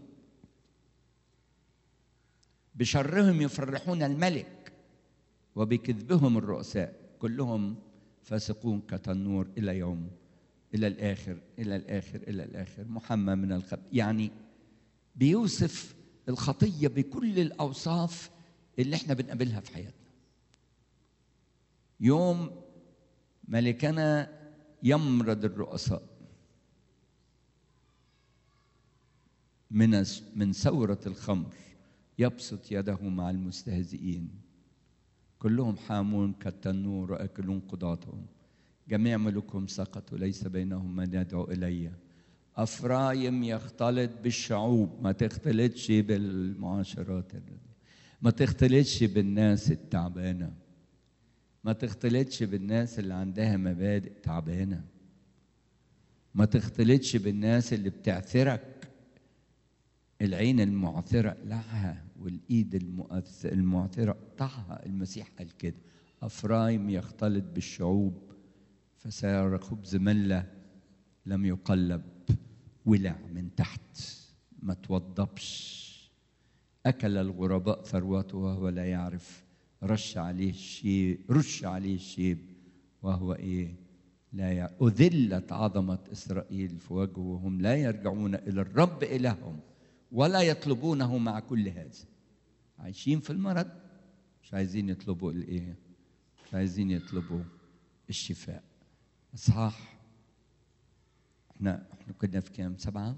بشرهم يفرحون الملك وبكذبهم الرؤساء كلهم فاسقون كتنور الى يوم الى الاخر الى الاخر الى الاخر محمى من الخب يعني بيوصف الخطيه بكل الاوصاف اللي احنا بنقابلها في حياتنا يوم ملكنا يمرض الرؤساء من من ثورة الخمر يبسط يده مع المستهزئين كلهم حامون كالتنور وأكلون قضاتهم جميع ملوكهم سقطوا ليس بينهم من يدعو إلي أفرايم يختلط بالشعوب ما تختلطش بالمعاشرات ما تختلطش بالناس التعبانة ما تختلطش بالناس اللي عندها مبادئ تعبانة ما تختلطش بالناس اللي بتعثرك العين المعثرة لها والإيد المعثرة قطعها المسيح قال كده أفرايم يختلط بالشعوب فسار خبز ملة لم يقلب ولع من تحت ما توضبش أكل الغرباء ثروته وهو لا يعرف رش عليه الشيب رش عليه الشيب وهو إيه لا يعرف أذلت عظمة إسرائيل في وجهه وهم لا يرجعون إلى الرب إلههم ولا يطلبونه مع كل هذا عايشين في المرض مش عايزين يطلبوا الايه عايزين يطلبوا الشفاء اصحاح احنا احنا كنا في كام سبعة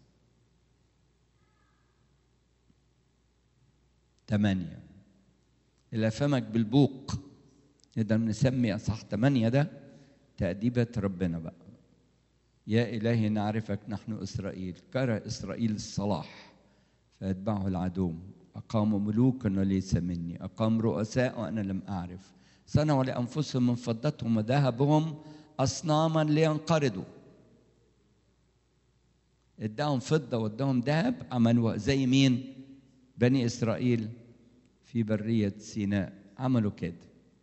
ثمانية إلى فمك بالبوق نقدر نسمي أصح ثمانية ده تأديبة ربنا بقى يا إلهي نعرفك نحن إسرائيل كره إسرائيل الصلاح فيتبعه العدو أقاموا ملوكا وليس مني أقام رؤساء وأنا لم أعرف صنعوا لأنفسهم من فضتهم وذهبهم أصناما لينقرضوا اداهم فضة واداهم ذهب عملوا زي مين بني إسرائيل في برية سيناء عملوا كده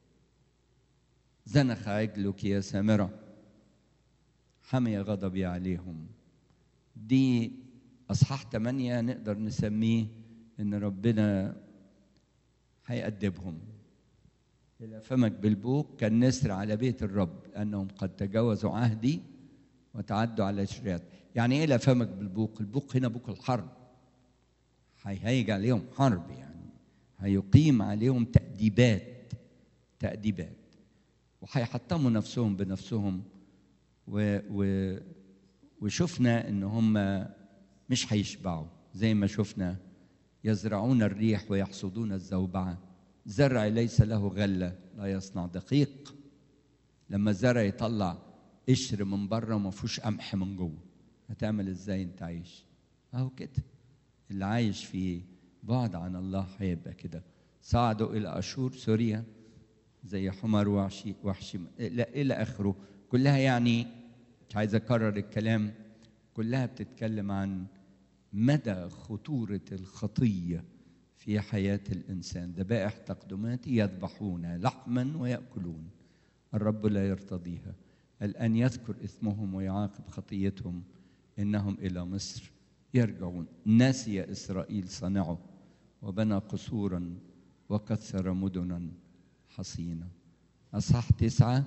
زنخ عجلك يا سامرة حمي غضبي عليهم دي أصحاح ثمانية نقدر نسميه إن ربنا هيأدبهم إلى فمك بالبوق كالنسر على بيت الرب لأنهم قد تجاوزوا عهدي وتعدوا على شريعتي يعني إيه إلى فمك بالبوق البوق هنا بوق الحرب هيهيج عليهم حرب يعني هيقيم عليهم تأديبات تأديبات وهيحطموا نفسهم بنفسهم و و وشفنا ان هم مش هيشبعوا زي ما شفنا يزرعون الريح ويحصدون الزوبعه زرع ليس له غله لا يصنع دقيق لما الزرع يطلع قشر من بره وما فيهوش قمح من جوه هتعمل ازاي انت عايش اهو كده اللي عايش في بعد عن الله هيبقى كده صعدوا الى اشور سوريا زي حمر وحشي وحشي لا الى اخره كلها يعني مش عايز اكرر الكلام كلها بتتكلم عن مدى خطوره الخطيه في حياه الانسان ذبائح تقدمات يذبحون لحما وياكلون الرب لا يرتضيها الان يذكر اثمهم ويعاقب خطيتهم انهم الى مصر يرجعون نسي اسرائيل صنعه وبنى قصورا وكثر مدنا حصينة أصح تسعة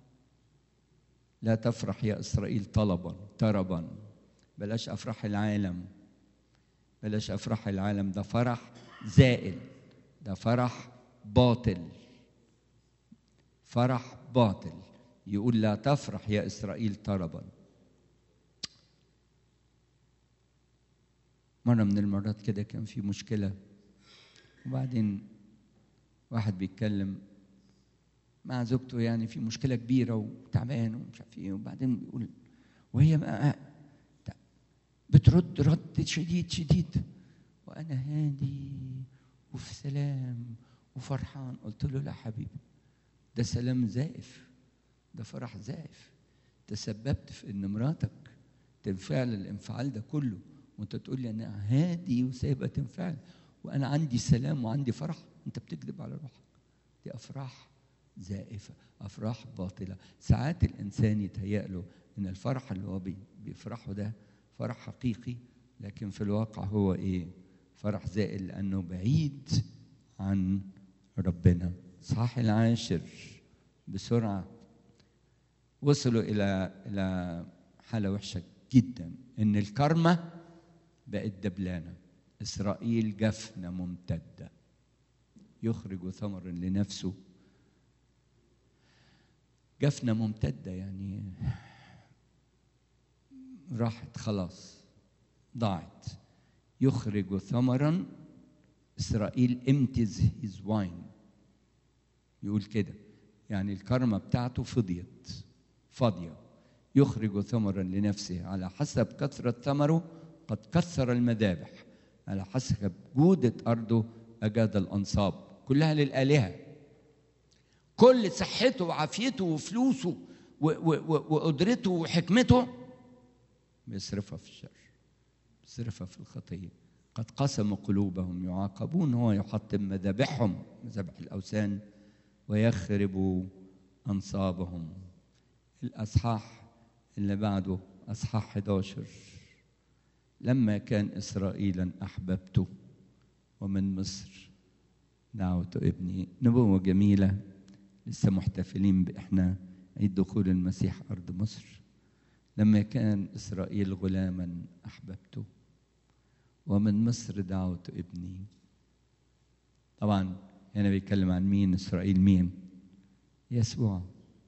لا تفرح يا إسرائيل طلبا تربا بلاش أفراح العالم بلاش أفراح العالم ده فرح زائل ده فرح باطل فرح باطل يقول لا تفرح يا إسرائيل طربا مرة من المرات كده كان في مشكلة وبعدين واحد بيتكلم مع زوجته يعني في مشكله كبيره وتعبان ومش عارف ايه وبعدين بيقول وهي بقى بترد رد شديد شديد وانا هادي وفي سلام وفرحان قلت له لا حبيبي ده سلام زائف ده فرح زائف تسببت في ان مراتك تنفعل الانفعال ده كله وانت تقول لي انا هادي وسايبها تنفعل وانا عندي سلام وعندي فرح انت بتكذب على روحك دي افراح زائفه افراح باطله ساعات الانسان يتهيأ له ان الفرح اللي هو بيفرحه ده فرح حقيقي لكن في الواقع هو ايه فرح زائل لانه بعيد عن ربنا صح العاشر بسرعه وصلوا الى الى حاله وحشه جدا ان الكرمه بقت دبلانه اسرائيل جفنه ممتده يخرج ثمرا لنفسه جفنة ممتدة يعني راحت خلاص ضاعت يخرج ثمرا إسرائيل امتز هيز واين يقول كده يعني الكرمة بتاعته فضيت فاضية يخرج ثمرا لنفسه على حسب كثرة ثمره قد كثر المذابح على حسب جودة أرضه أجاد الأنصاب كلها للآلهة كل صحته وعافيته وفلوسه وقدرته وحكمته بيصرفها في الشر بيصرفها في الخطية قد قسموا قلوبهم يعاقبون هو يحطم مذابحهم مذابح الأوثان ويخرب أنصابهم الأصحاح اللي بعده أصحاح 11 لما كان إسرائيلا أحببته ومن مصر دعوت ابني نبوة جميلة لسه محتفلين بإحنا عيد دخول المسيح أرض مصر لما كان إسرائيل غلاما أحببته ومن مصر دعوت ابني طبعا هنا بيتكلم عن مين إسرائيل مين يسوع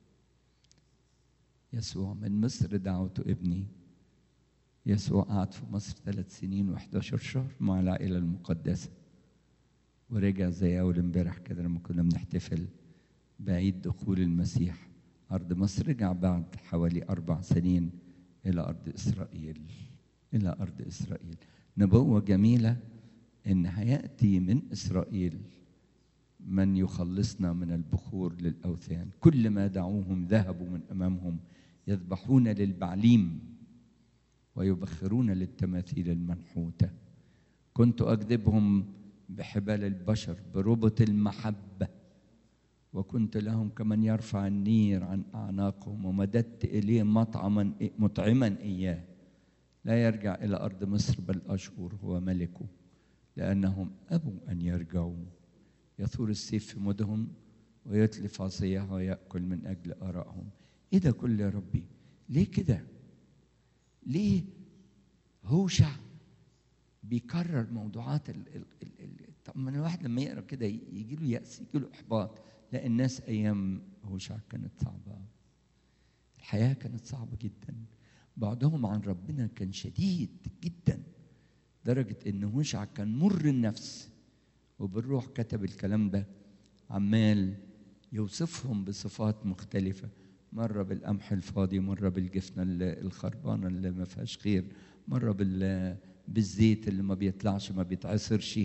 يسوع من مصر دعوت ابني يسوع قعد في مصر ثلاث سنين و11 شهر مع العائلة المقدسة ورجع زي أول امبارح كده لما كنا بنحتفل بعيد دخول المسيح أرض مصر رجع بعد حوالي أربع سنين إلى أرض إسرائيل إلى أرض إسرائيل نبوة جميلة إن هيأتي من إسرائيل من يخلصنا من البخور للأوثان كل ما دعوهم ذهبوا من أمامهم يذبحون للبعليم ويبخرون للتماثيل المنحوتة كنت أكذبهم بحبال البشر بربط المحبة وكنت لهم كمن يرفع النير عن أعناقهم ومددت إليه مطعما مطعما إياه لا يرجع إلى أرض مصر بل أشهر هو ملكه لأنهم أبوا أن يرجعوا يثور السيف في مدهم ويتلف عصيها ويأكل من أجل آرائهم إيه ده كله يا ربي ليه كده ليه هوشع بيكرر موضوعات ال ال ال ال طب ما الواحد لما يقرا كده يجي له يأس يجي له إحباط لا الناس أيام هوشع كانت صعبة الحياة كانت صعبة جدا بعدهم عن ربنا كان شديد جدا درجة إن هوشع كان مر النفس وبالروح كتب الكلام ده عمال يوصفهم بصفات مختلفة مرة بالقمح الفاضي مرة بالجفنة الخربانة اللي ما فيهاش خير مرة بال بالزيت اللي ما بيطلعش ما بيتعصرش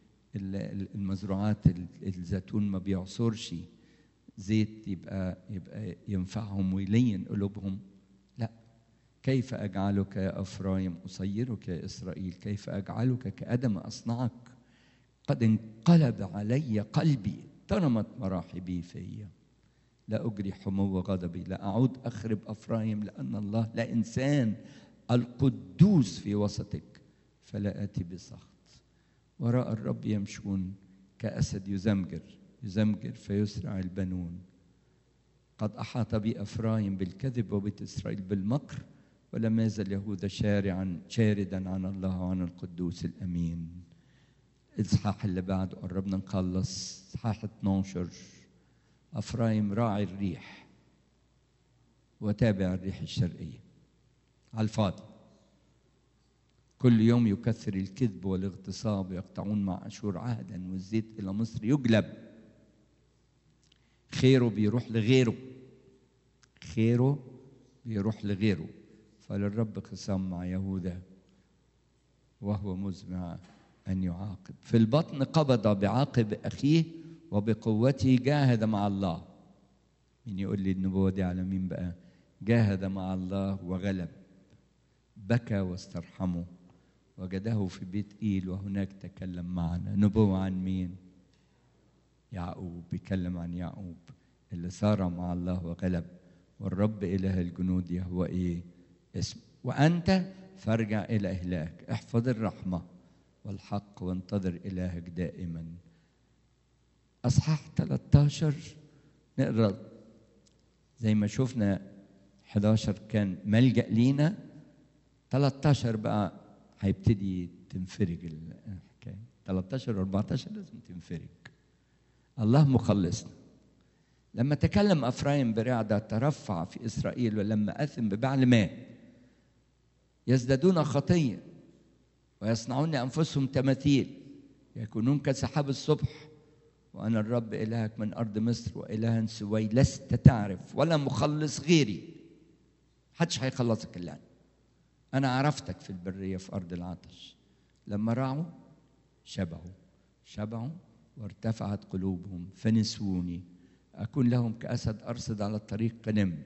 المزروعات الزيتون ما بيعصرش زيت يبقى يبقى ينفعهم ويلين قلوبهم لا كيف اجعلك يا افرايم اصيرك يا اسرائيل كيف اجعلك كادم اصنعك قد انقلب علي قلبي ترمت مراحبي فيا لا أجري حمو غضبي لا أعود أخرب أفرايم لأن الله لا إنسان القدوس في وسطك فلا آتي بسخط وراء الرب يمشون كأسد يزمجر يزمجر فيسرع البنون قد أحاط بي أفرايم بالكذب وبيت إسرائيل بالمكر ولم يزل يهوذا شارعا شاردا عن الله وعن القدوس الأمين الإصحاح اللي بعده قربنا نخلص إصحاح 12 أفرايم راعي الريح وتابع الريح الشرقية على الفاضي كل يوم يكثر الكذب والاغتصاب ويقطعون مع أشور عهدا والزيت إلى مصر يجلب خيره بيروح لغيره خيره بيروح لغيره فللرب خصام مع يهوذا وهو مزمع أن يعاقب في البطن قبض بعاقب أخيه وبقوته جاهد مع الله مين يقول لي النبوة دي على مين بقى جاهد مع الله وغلب بكى واسترحمه وجده في بيت إيل وهناك تكلم معنا نبوة عن مين يعقوب بيتكلم عن يعقوب اللي صار مع الله وغلب والرب إله الجنود يهوى إيه اسمه وأنت فارجع إلى إلهك احفظ الرحمة والحق وانتظر إلهك دائما أصحاح 13 نقرأ زي ما شفنا 11 كان ملجأ لينا 13 بقى هيبتدي تنفرج الحكاية 13 و 14 لازم تنفرج الله مخلصنا لما تكلم أفرايم برعدة ترفع في إسرائيل ولما أثم ببعل مات يزدادون خطية ويصنعون لأنفسهم تماثيل يكونون كسحاب الصبح وأنا الرب إلهك من أرض مصر وإلها سوي لست تعرف ولا مخلص غيري حدش هيخلصك إلا أنا أنا عرفتك في البرية في أرض العطش لما راعوا شبعوا شبعوا وارتفعت قلوبهم فنسوني أكون لهم كأسد أرصد على الطريق كنمر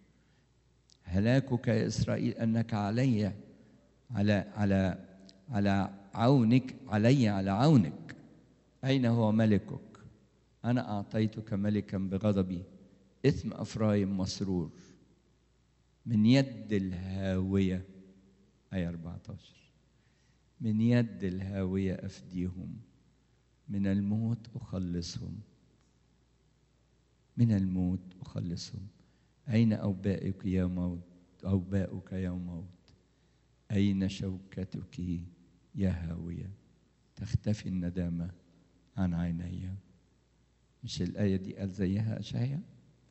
هلاكك يا إسرائيل أنك علي على على على عونك علي على عونك أين هو ملكك أنا أعطيتك ملكا بغضبي إثم أفرايم مسرور من يد الهاوية آية 14 من يد الهاوية أفديهم من الموت أخلصهم من الموت أخلصهم أين أوبائك يا موت أوباؤك يا موت أين شوكتك يا هاوية تختفي الندامة عن عيني مش الآية دي قال زيها أشعيا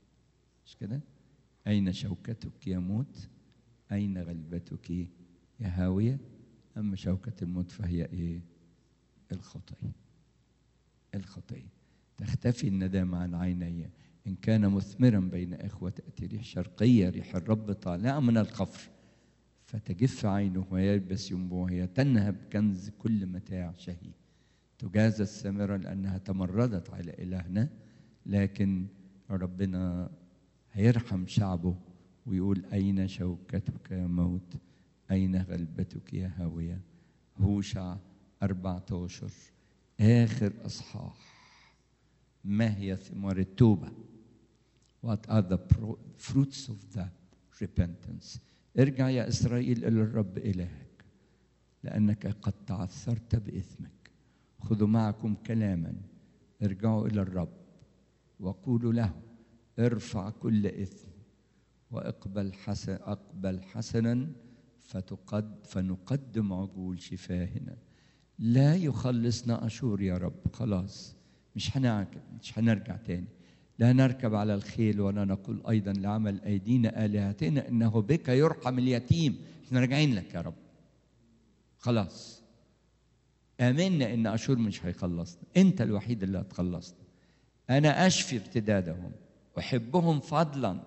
مش كده أين شوكتك يا موت أين غلبتك يا هاوية أما شوكة الموت فهي إيه الخطية الخطية تختفي الندامة عن عيني إن كان مثمرا بين إخوة تأتي ريح شرقية ريح الرب طالعة من القفر فتجف عينه ويلبس ينبوع هي تنهب كنز كل متاع شهي تجازى السامرة لأنها تمردت على إلهنا لكن ربنا هيرحم شعبه ويقول أين شوكتك يا موت أين غلبتك يا هاوية هوشع 14 آخر أصحاح ما هي ثمار التوبة What are the fruits of that repentance ارجع يا إسرائيل إلى الرب إلهك لأنك قد تعثرت بإثمك خذوا معكم كلاما ارجعوا إلى الرب وقولوا له ارفع كل إثم واقبل حسن اقبل حسنا فتقد فنقدم عجول شفاهنا لا يخلصنا اشور يا رب خلاص مش هنعكب مش هنرجع تاني لا نركب على الخيل ولا نقول ايضا لعمل ايدينا الهتنا انه بك يرحم اليتيم احنا راجعين لك يا رب خلاص امنا ان اشور مش هيخلصنا انت الوحيد اللي هتخلصنا انا اشفي ارتدادهم احبهم فضلا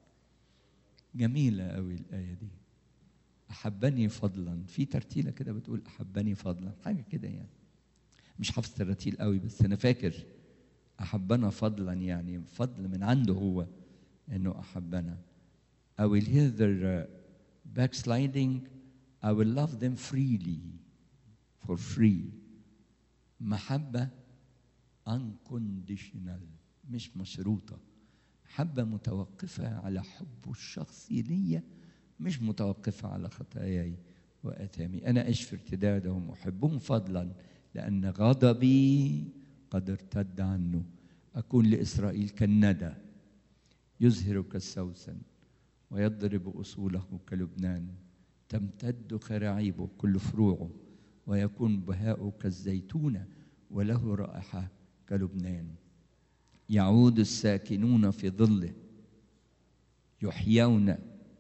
جميلة أوي الآية دي أحبني فضلا في ترتيلة كده بتقول أحبني فضلا حاجة كده يعني مش حافظ التراتيل قوي بس أنا فاكر أحبنا فضلا يعني فضل من عنده هو إنه أحبنا I will hear their uh, backsliding I will love them freely for free محبة unconditional مش مشروطة محبة متوقفة على حبه الشخصي ليا مش متوقفة على خطاياي وآثامي أنا أشفي ارتدادهم أحبهم فضلا لأن غضبي قد ارتد عنه أكون لإسرائيل كالندى يزهر كالسوسن ويضرب أصوله كلبنان تمتد خراعيبه كل فروعه ويكون بهاؤه كالزيتونة وله رائحة كلبنان يعود الساكنون في ظله يحيون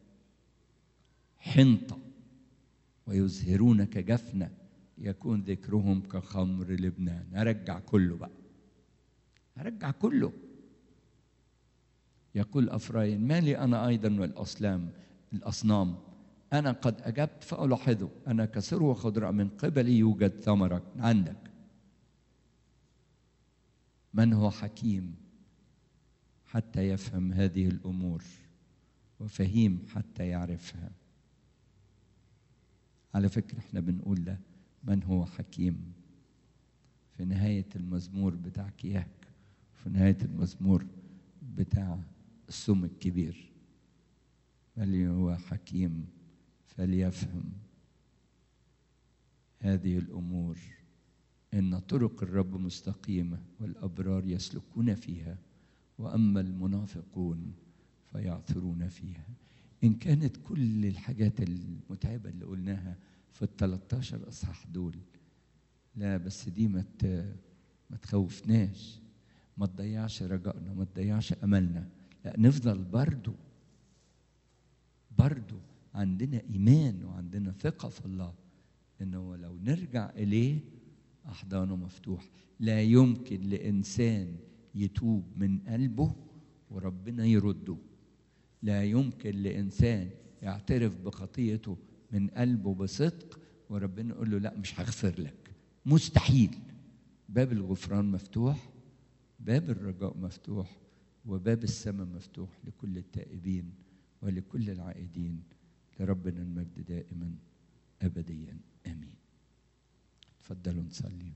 حنطة ويزهرون كجفنة يكون ذكرهم كخمر لبنان أرجع كله بقى أرجع كله يقول أفرايم ما لي أنا أيضا والأصنام الأصنام أنا قد أجبت فألاحظه أنا كثروة خضراء من قبلي يوجد ثمرك عندك من هو حكيم حتى يفهم هذه الامور وفهيم حتى يعرفها على فكره احنا بنقول ده من هو حكيم في نهايه المزمور بتاع كياك في نهايه المزمور بتاع السم الكبير بل هو حكيم فليفهم هذه الامور ان طرق الرب مستقيمه والابرار يسلكون فيها واما المنافقون فيعثرون فيها ان كانت كل الحاجات المتعبه اللي قلناها في ال 13 اصحاح دول لا بس دي ما ما تخوفناش ما تضيعش رجائنا ما تضيعش املنا لا نفضل برضو برضو عندنا ايمان وعندنا ثقه في الله انه لو نرجع اليه احضانه مفتوح لا يمكن لانسان يتوب من قلبه وربنا يرده لا يمكن لانسان يعترف بخطيته من قلبه بصدق وربنا يقول له لا مش هغفر لك مستحيل باب الغفران مفتوح باب الرجاء مفتوح وباب السماء مفتوح لكل التائبين ولكل العائدين لربنا المجد دائما ابديا امين تفضلوا نصلي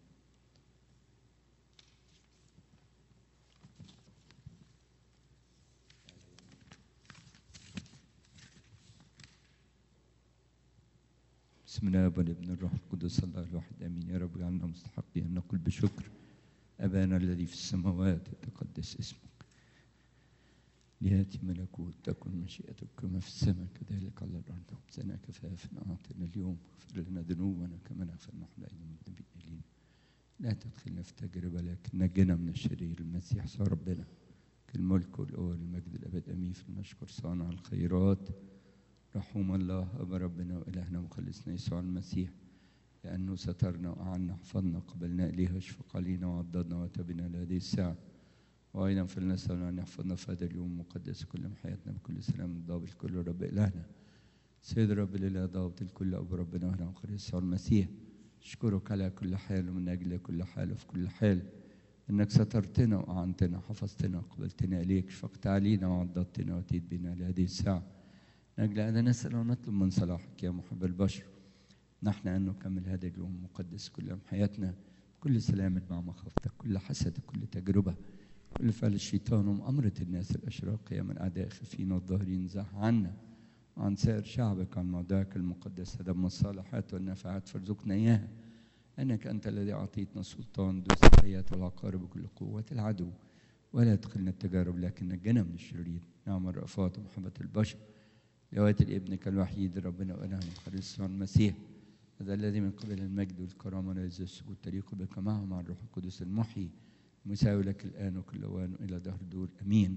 بسم الله والابن الروح القدس الله الواحد امين يا رب اجعلنا مستحقين ان نقول بشكر ابانا الذي في السماوات يتقدس اسمك لياتي ملكوت تكن مشيئتك كما في السماء كذلك على الارض خبزنا كفافنا اعطنا اليوم اغفر لنا ذنوبنا كما نغفر نحن ايضا المذنبين الينا لا تدخلنا في تجربه لكن نجنا من الشرير المسيح صار ربنا لك الملك والقوة والمجد الأبد أمين في المشكور صانع الخيرات رحوم الله أبا ربنا وإلهنا ومخلصنا يسوع المسيح لأنه سترنا وأعنا حفظنا قبلنا إليه واشفق علينا وعضدنا وتبنا لهذه الساعة وأيضا فلنسأل أن يحفظنا في هذا اليوم المقدس كل من حياتنا بكل سلام الضابط الكل رب إلهنا سيد رب الإله ضابط الكل أبو ربنا وإلهنا ومخلصنا يسوع المسيح أشكرك على كل حال ومن أجل كل حال وفي كل حال انك سترتنا واعنتنا حفظتنا وقبلتنا اليك شفقت علينا وعضدتنا واتيت بنا لهذه الساعه من اجل هذا نسال ونطلب من صلاحك يا محب البشر نحن ان نكمل هذا اليوم المقدس كل حياتنا كل سلام مع مخافتك كل حسد كل تجربه كل فعل الشيطان ومؤامرة الناس الأشرار يا من أعداء خفين والظاهرين زح عنا وعن سائر شعبك عن موضعك المقدس دم الصالحات والنفعات فارزقنا إياها أنك أنت الذي أعطيتنا السلطان دوس الحياة والعقارب بكل قوة العدو ولا تدخلنا التجارب لكن نجنا من الشرير نعم الرأفات ومحبة البشر لوات ابنك الوحيد ربنا وإلهنا الخريص المسيح هذا الذي من قبل المجد والكرامة والعزة والسجود تليق بك معه مع الروح القدس المحيي مساوي لك الآن وكل أوان إلى دهر دور أمين